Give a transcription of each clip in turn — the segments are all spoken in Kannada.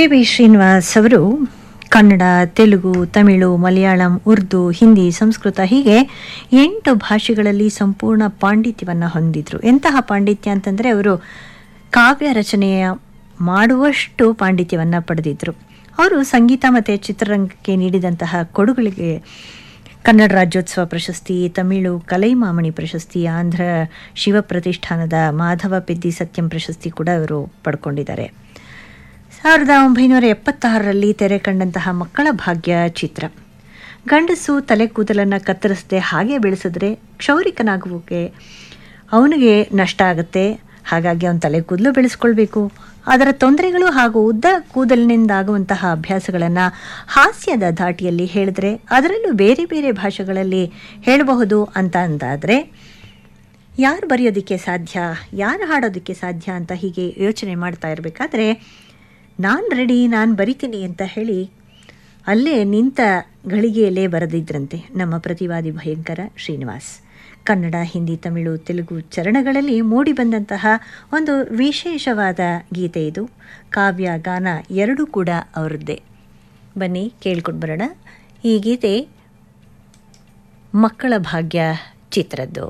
ಕೆ ವಿ ಶ್ರೀನಿವಾಸ್ ಅವರು ಕನ್ನಡ ತೆಲುಗು ತಮಿಳು ಮಲಯಾಳಂ ಉರ್ದು ಹಿಂದಿ ಸಂಸ್ಕೃತ ಹೀಗೆ ಎಂಟು ಭಾಷೆಗಳಲ್ಲಿ ಸಂಪೂರ್ಣ ಪಾಂಡಿತ್ಯವನ್ನು ಹೊಂದಿದ್ರು ಎಂತಹ ಪಾಂಡಿತ್ಯ ಅಂತಂದರೆ ಅವರು ಕಾವ್ಯ ರಚನೆಯ ಮಾಡುವಷ್ಟು ಪಾಂಡಿತ್ಯವನ್ನು ಪಡೆದಿದ್ದರು ಅವರು ಸಂಗೀತ ಮತ್ತು ಚಿತ್ರರಂಗಕ್ಕೆ ನೀಡಿದಂತಹ ಕೊಡುಗಳಿಗೆ ಕನ್ನಡ ರಾಜ್ಯೋತ್ಸವ ಪ್ರಶಸ್ತಿ ತಮಿಳು ಕಲೈಮಾಮಣಿ ಪ್ರಶಸ್ತಿ ಆಂಧ್ರ ಶಿವ ಪ್ರತಿಷ್ಠಾನದ ಮಾಧವ ಪೆದ್ದಿ ಸತ್ಯಂ ಪ್ರಶಸ್ತಿ ಕೂಡ ಇವರು ಪಡ್ಕೊಂಡಿದ್ದಾರೆ ಸಾವಿರದ ಒಂಬೈನೂರ ಎಪ್ಪತ್ತಾರರಲ್ಲಿ ತೆರೆ ಕಂಡಂತಹ ಮಕ್ಕಳ ಭಾಗ್ಯ ಚಿತ್ರ ಗಂಡಸು ತಲೆ ಕೂದಲನ್ನು ಕತ್ತರಿಸದೆ ಹಾಗೆ ಬೆಳೆಸಿದ್ರೆ ಕ್ಷೌರಿಕನಾಗುವಿಕೆ ಅವನಿಗೆ ನಷ್ಟ ಆಗುತ್ತೆ ಹಾಗಾಗಿ ಅವನ ತಲೆ ಕೂದಲು ಬೆಳೆಸ್ಕೊಳ್ಬೇಕು ಅದರ ತೊಂದರೆಗಳು ಹಾಗೂ ಉದ್ದ ಕೂದಲಿನಿಂದಾಗುವಂತಹ ಅಭ್ಯಾಸಗಳನ್ನು ಹಾಸ್ಯದ ಧಾಟಿಯಲ್ಲಿ ಹೇಳಿದ್ರೆ ಅದರಲ್ಲೂ ಬೇರೆ ಬೇರೆ ಭಾಷೆಗಳಲ್ಲಿ ಹೇಳಬಹುದು ಅಂತ ಅಂದಾದರೆ ಯಾರು ಬರೆಯೋದಕ್ಕೆ ಸಾಧ್ಯ ಯಾರು ಹಾಡೋದಕ್ಕೆ ಸಾಧ್ಯ ಅಂತ ಹೀಗೆ ಯೋಚನೆ ಮಾಡ್ತಾ ಇರಬೇಕಾದ್ರೆ ನಾನು ರೆಡಿ ನಾನು ಬರಿತೀನಿ ಅಂತ ಹೇಳಿ ಅಲ್ಲೇ ನಿಂತ ಗಳಿಗೆಯಲ್ಲೇ ಬರೆದಿದ್ರಂತೆ ನಮ್ಮ ಪ್ರತಿವಾದಿ ಭಯಂಕರ ಶ್ರೀನಿವಾಸ್ ಕನ್ನಡ ಹಿಂದಿ ತಮಿಳು ತೆಲುಗು ಚರಣಗಳಲ್ಲಿ ಮೂಡಿಬಂದಂತಹ ಒಂದು ವಿಶೇಷವಾದ ಗೀತೆ ಇದು ಕಾವ್ಯ ಗಾನ ಎರಡೂ ಕೂಡ ಅವರದ್ದೇ ಬನ್ನಿ ಕೇಳ್ಕೊಂಡು ಬರೋಣ ಈ ಗೀತೆ ಮಕ್ಕಳ ಭಾಗ್ಯ ಚಿತ್ರದ್ದು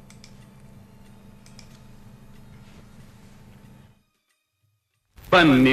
ಬನ್ನಿ